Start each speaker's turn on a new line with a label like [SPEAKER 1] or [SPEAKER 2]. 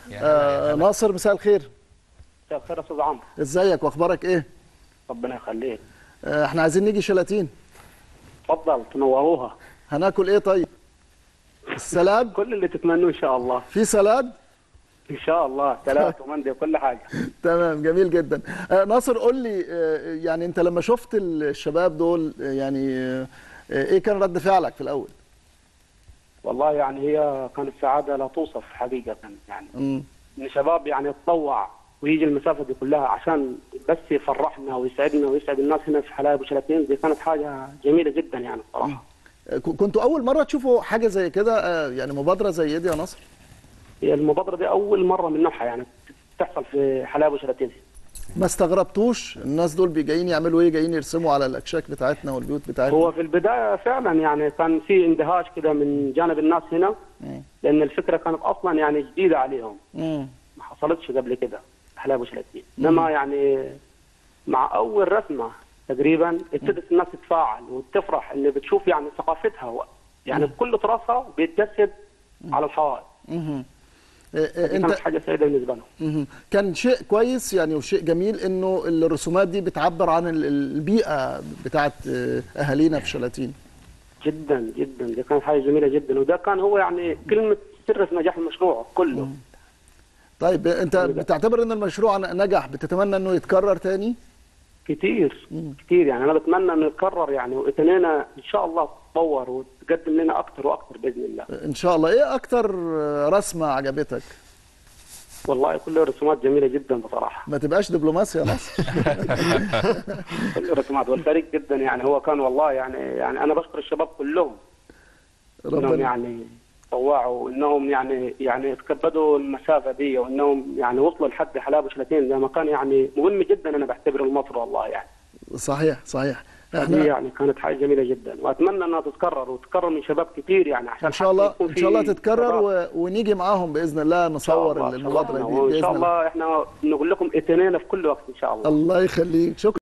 [SPEAKER 1] آه ناصر مساء الخير
[SPEAKER 2] مساء الخير يا استاذ عمرو
[SPEAKER 1] ازيك واخبارك ايه
[SPEAKER 2] ربنا يخليك
[SPEAKER 1] آه احنا عايزين نيجي شلاتين
[SPEAKER 2] اتفضل تنوروها
[SPEAKER 1] هناكل ايه طيب السلاد
[SPEAKER 2] كل اللي تتمنوه ان شاء الله
[SPEAKER 1] في سلاد
[SPEAKER 2] ان شاء الله سلام ومندي وكل حاجه
[SPEAKER 1] تمام جميل جدا آه ناصر قول لي آه يعني انت لما شفت الشباب دول آه يعني آه ايه كان رد فعلك في الاول
[SPEAKER 2] والله يعني هي كانت سعاده لا توصف حقيقه يعني
[SPEAKER 1] امم
[SPEAKER 2] ان شباب يعني يتطوع ويجي المسافه دي كلها عشان بس يفرحنا ويسعدنا ويسعد الناس هنا في حلايب وشلاتين دي كانت حاجه جميله جدا يعني الصراحه
[SPEAKER 1] آه، ك- كنتوا اول مره تشوفوا حاجه زي كده آه يعني مبادره زي دي يا ناصر
[SPEAKER 2] هي المبادره دي اول مره من نوعها يعني تحصل في حلايب وشلاتين
[SPEAKER 1] ما استغربتوش الناس دول بي- جايين يعملوا ايه جايين يرسموا على الاكشاك بتاعتنا والبيوت بتاعتنا
[SPEAKER 2] هو في البدايه فعلا يعني كان في اندهاش كده من جانب الناس هنا
[SPEAKER 1] مم.
[SPEAKER 2] لان الفكره كانت اصلا يعني جديده عليهم
[SPEAKER 1] مم.
[SPEAKER 2] ما حصلتش قبل كده حلايب وشلاتين انما يعني مع اول رسمه تقريبا ابتدت الناس تتفاعل وتفرح ان بتشوف يعني ثقافتها و- يعني كل تراثها بيتجسد على الحوائط
[SPEAKER 1] مهم. آه، آه،
[SPEAKER 2] دي
[SPEAKER 1] انت
[SPEAKER 2] كانت حاجه سعيده بالنسبه لهم
[SPEAKER 1] مهم. كان شيء كويس يعني وشيء جميل انه الرسومات دي بتعبر عن ال- البيئه بتاعت آه، اهالينا في شلاتين
[SPEAKER 2] جدا جدا دي كانت حاجه جميله جدا وده كان هو يعني كلمه سر في نجاح المشروع كله
[SPEAKER 1] طيب انت بتعتبر ان المشروع نجح بتتمنى انه يتكرر تاني
[SPEAKER 2] كتير كتير يعني انا بتمنى انه يتكرر يعني واتنينا ان شاء الله تتطور وتقدم لنا اكتر واكتر باذن الله
[SPEAKER 1] ان شاء الله ايه اكتر آه، رسمه عجبتك
[SPEAKER 2] والله كل الرسومات جميله جدا بصراحه
[SPEAKER 1] ما تبقاش دبلوماسي يا ناصر
[SPEAKER 2] كل الرسومات والفريق جدا يعني هو كان والله يعني يعني انا بشكر الشباب كلهم انهم
[SPEAKER 1] ربنا
[SPEAKER 2] يعني طوعوا انهم يعني يعني تكبدوا المسافه دي وانهم يعني وصلوا لحد حلايب وشلاتين ده مكان يعني مهم جدا انا بعتبره لمصر والله يعني
[SPEAKER 1] صحيح صحيح
[SPEAKER 2] هذه
[SPEAKER 1] احنا
[SPEAKER 2] يعني كانت حاجه جميله جدا واتمنى انها تتكرر وتتكرر من شباب كتير يعني عشان
[SPEAKER 1] ان شاء الله
[SPEAKER 2] حتى يكون
[SPEAKER 1] ان
[SPEAKER 2] في
[SPEAKER 1] شاء الله تتكرر
[SPEAKER 2] شباب.
[SPEAKER 1] و... ونيجي معاهم باذن الله
[SPEAKER 2] إن شاء
[SPEAKER 1] نصور
[SPEAKER 2] الله، إن شاء
[SPEAKER 1] المبادره
[SPEAKER 2] الله.
[SPEAKER 1] دي
[SPEAKER 2] وان
[SPEAKER 1] باذن
[SPEAKER 2] شاء
[SPEAKER 1] الله
[SPEAKER 2] الله احنا نقول لكم اتنين في كل وقت ان شاء الله
[SPEAKER 1] الله يخليك شكرا